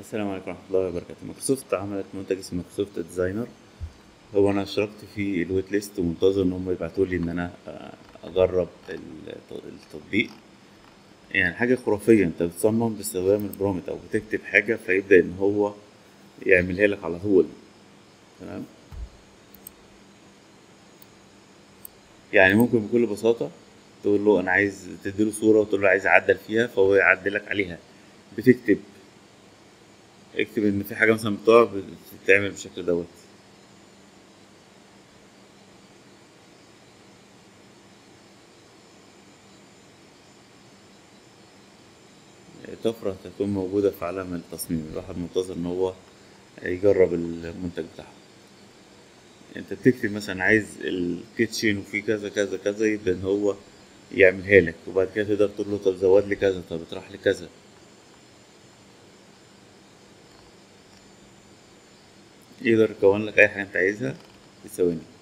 السلام عليكم ورحمة الله وبركاته مايكروسوفت عملت منتج اسمه مايكروسوفت ديزاينر هو أنا اشتركت في الويت ليست ومنتظر إن هم يبعتوا لي إن أنا آه، أجرب الت- التطبيق يعني حاجة خرافية أنت بتصمم باستخدام البرومت أو بتكتب حاجة فيبدأ إن هو يعملها لك على طول تمام يعني ممكن بكل بساطة تقول له أنا عايز تديله صورة وتقول له عايز أعدل فيها فهو يعدلك عليها بتكتب اكتب ان في حاجه مثلا بتقع بتتعمل بالشكل دوت طفرة هتكون موجودة في عالم التصميم الواحد منتظر ان هو يجرب المنتج بتاعه انت بتكتب مثلا عايز الكيتشن وفي كذا كذا كذا يبدأ ان هو يعملها لك وبعد كده تقدر تقول له طب زود لي كذا طب اطرح لي كذا يقدر يكون لك اي حاجة انت عايزها في ثواني